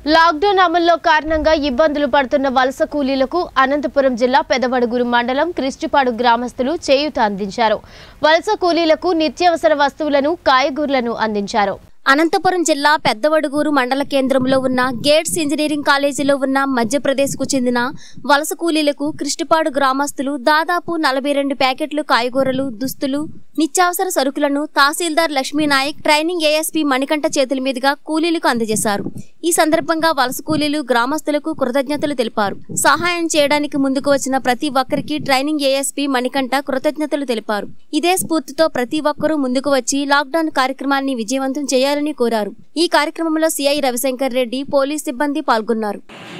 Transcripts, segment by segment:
lockdown అమల్లో కారణంగా ఇబ్బందులు పడుతున్న వలస కూలీలకు అనంతపురం జిల్లా పెదవడుగురు మండలం క్రిస్టిపాడు గ్రామస్తులు చేయూత అందించారు వలస కూలీలకు నిత్యావసర వస్తువులను కాయగూరలను అందించారు అనంతపురం జిల్లా పెద్దవడుగూరు మండల కేంద్రంలో ఉన్న గేట్స్ ఇంజనీరింగ్ కాలేజీలో ఉన్న మధ్యప్రదేశ్కు చెందిన వలస కూలీలకు కృష్టిపాడు గ్రామస్తులు దాదాపు నలభై రెండు ప్యాకెట్లు కాయగూరలు దుస్తులు నిత్యావసర సరుకులను తహసీల్దార్ లక్ష్మీనాయక్ ట్రైనింగ్ ఏఎస్పీ మణికంఠ చేతుల మీదుగా కూలీలకు అందజేశారు ఈ సందర్భంగా వలస కూలీలు గ్రామస్తులకు కృతజ్ఞతలు తెలిపారు సహాయం చేయడానికి ముందుకు వచ్చిన ప్రతి ఒక్కరికి ట్రైనింగ్ ఏఎస్పీ మణికంఠ కృతజ్ఞతలు తెలిపారు ఇదే స్ఫూర్తితో ప్రతి ఒక్కరూ ముందుకు వచ్చి లాక్డౌన్ కార్యక్రమాన్ని విజయవంతం చేయాలని కోరారు ఈ కార్యక్రమంలో సిఐ రవిశంకర్ రెడ్డి పోలీస్ సిబ్బంది పాల్గొన్నారు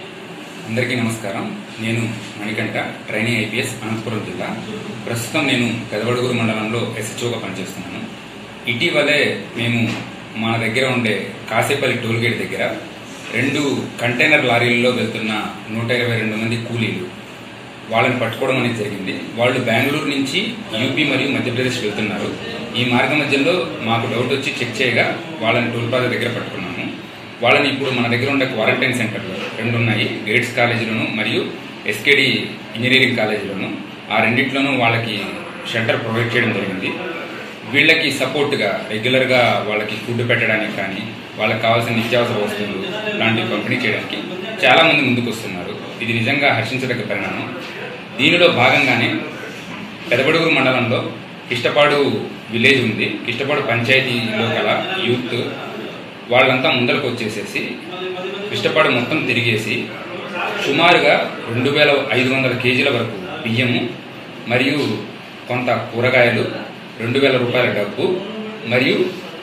అందరికీ నమస్కారం నేను మణికంఠ ట్రైనింగ్ ఐపీఎస్ అనంతపురం జిల్లా ప్రస్తుతం నేను పెదవడుగురు మండలంలో ఎస్హెచ్ఓగా పనిచేస్తున్నాను ఇటీవలే మేము మన దగ్గర ఉండే కాసేపల్లి టోల్గేట్ దగ్గర రెండు కంటైనర్ లారీల్లో వెళ్తున్న నూట ఇరవై రెండు మంది కూలీలు వాళ్ళని పట్టుకోవడం అనేది జరిగింది వాళ్ళు బెంగళూరు నుంచి యూపీ మరియు మధ్యప్రదేశ్ వెళ్తున్నారు ఈ మార్గ మధ్యలో మాకు డౌట్ వచ్చి చెక్ చేయగా వాళ్ళని టోల్ ప్లాజా దగ్గర పట్టుకున్నాము వాళ్ళని ఇప్పుడు మన దగ్గర ఉండే క్వారంటైన్ సెంటర్లో రెండు ఉన్నాయి గేట్స్ కాలేజీలోను మరియు ఎస్కేడి ఇంజనీరింగ్ కాలేజీలోను ఆ రెండిట్లోనూ వాళ్ళకి షెల్టర్ ప్రొవైడ్ చేయడం జరిగింది వీళ్ళకి సపోర్ట్గా రెగ్యులర్గా వాళ్ళకి ఫుడ్ పెట్టడానికి కానీ వాళ్ళకి కావాల్సిన నిత్యావసర వస్తువులు లాంటివి పంపిణీ చేయడానికి చాలా మంది ముందుకు వస్తున్నారు ఇది నిజంగా హర్షించదగ్గ పరిణామం దీనిలో భాగంగానే పెదబడుగురు మండలంలో కిష్టపాడు విలేజ్ ఉంది కిష్టపాడు పంచాయతీలో గల యూత్ వాళ్ళంతా ముందరకు వచ్చేసేసి కిష్టపాడు మొత్తం తిరిగేసి సుమారుగా రెండు వేల ఐదు వందల కేజీల వరకు బియ్యము మరియు కొంత కూరగాయలు రెండు వేల రూపాయల డబ్బు మరియు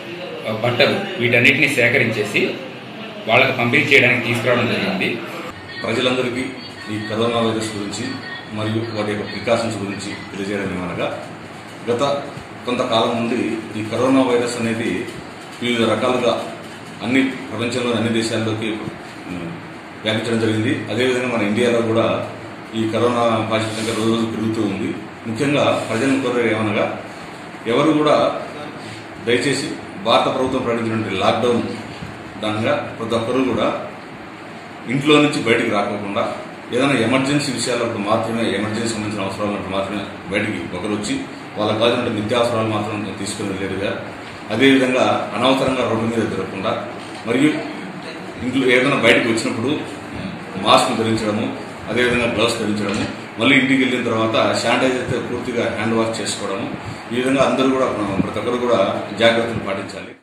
ఆ, బట్టలు వీటన్నిటిని సేకరించేసి వాళ్ళకి పంపిణీ చేయడానికి తీసుకురావడం జరిగింది ప్రజలందరికీ ఈ కరోనా వైరస్ గురించి మరియు వాటి యొక్క ప్రికాషన్స్ గురించి తెలియజేయడం ఏమనగా గత కొంతకాలం నుండి ఈ కరోనా వైరస్ అనేది వివిధ రకాలుగా అన్ని ప్రపంచంలోని అన్ని దేశాల్లోకి ఉమ్, వ్యాపించడం జరిగింది అదేవిధంగా మన ఇండియాలో కూడా ఈ కరోనా పాజిటివ్ సంఖ్య రోజు రోజు పెరుగుతూ ఉంది ముఖ్యంగా ప్రజలను కోరేది ఏమనగా ఎవరు కూడా దయచేసి భారత ప్రభుత్వం ప్రకటించినటువంటి లాక్డౌన్ దానిగా ప్రతి ఒక్కరూ కూడా ఇంట్లో నుంచి బయటికి రాకోకుండా ఏదైనా ఎమర్జెన్సీ విషయాలప్పుడు మాత్రమే ఎమర్జెన్సీ సంబంధించిన అవసరాలు ఉన్నప్పుడు మాత్రమే బయటికి ఒకరు వచ్చి వాళ్ళకి కావాల్సిన నిత్యావసరాలు మాత్రం తీసుకుని వెళ్ళేదిగా అదేవిధంగా అనవసరంగా రోడ్డు మీద తిరగకుండా మరియు ఇంట్లో ఏదైనా బయటకు వచ్చినప్పుడు మాస్క్ ధరించడము అదేవిధంగా గ్లౌస్ ధరించడము మళ్ళీ ఇంటికి వెళ్ళిన తర్వాత శానిటైజర్తో పూర్తిగా హ్యాండ్ వాష్ చేసుకోవడము ఈ విధంగా అందరూ కూడా ప్రతి ఒక్కరు కూడా జాగ్రత్తలు పాటించాలి